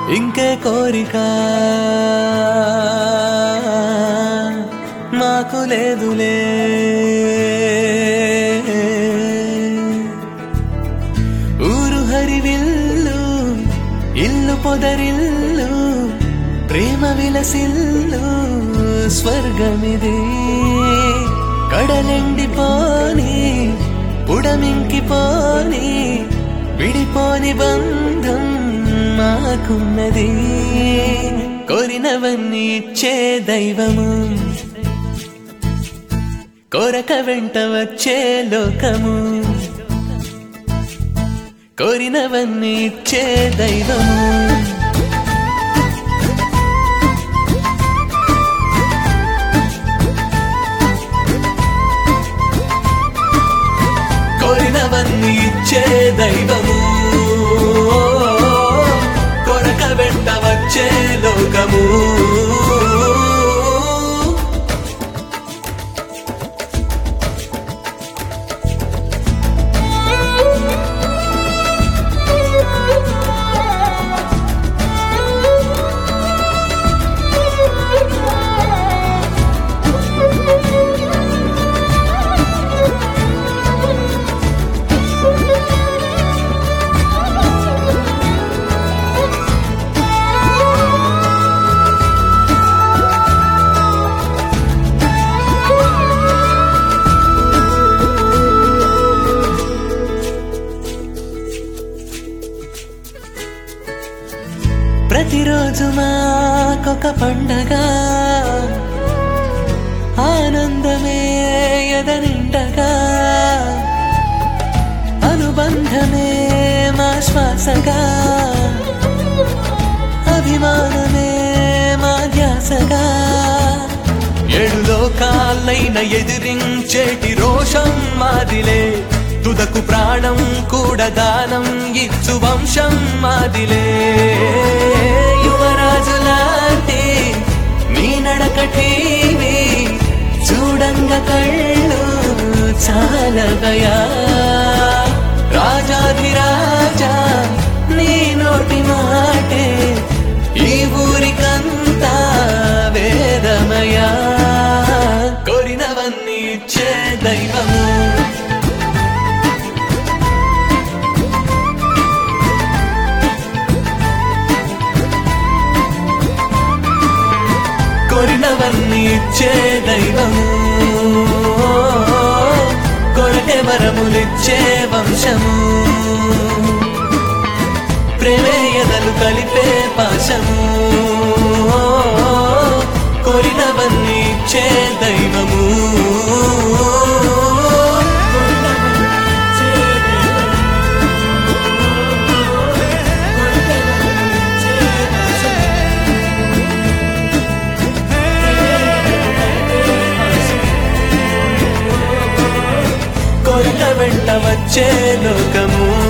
ఇంకే కోరిక మాకు లేదులే ఊరు హరివిల్లు ఇల్లు పొదరిల్లు ప్రేమ విలసిల్లు స్వర్గమిది కడలెండిపోని ఉడమింకిపోని విడిపోని బంధం మాకున్నది కోరినవన్నీ ఇచ్చే దైవము కోరక వెంట వచ్చే లోకము కోరినవన్నీ ఇచ్చే దైవము కోరినవన్నీ ఇచ్చే దైవము కొరక వెంట వచ్చే లోకము ప్రతిరోజు మాకొక పండగ ఆనందమే ఎదనిండగా అనుబంధమే మా శ్వాసగా అభిమానమే మా ధ్యాసగా ఏడు లోకాలైన ఎదిరించేటి రోషం మాదిలే తుదకు ప్రాణం కూడా దానం ఇచ్చు వంశం మాదిలే యువరాజు లాంటి నీ నడక టీవీ చూడంగా కళ్ళు చాలగయా రాజాధిరాజా నీ నోటి మాటే ఈ ఊరికంతా వేదమయా కోరినవన్నీ ఇచ్చే దైవము కోరినవన్నీ ఇచ్చే దైవము కొరటే వరములిచ్చే వంశము ప్రేమే ఎదలు కలిపే పాశము కోరినవన్నీ ఇచ్చే దైవము కోరిక వెంట వచ్చే లోకము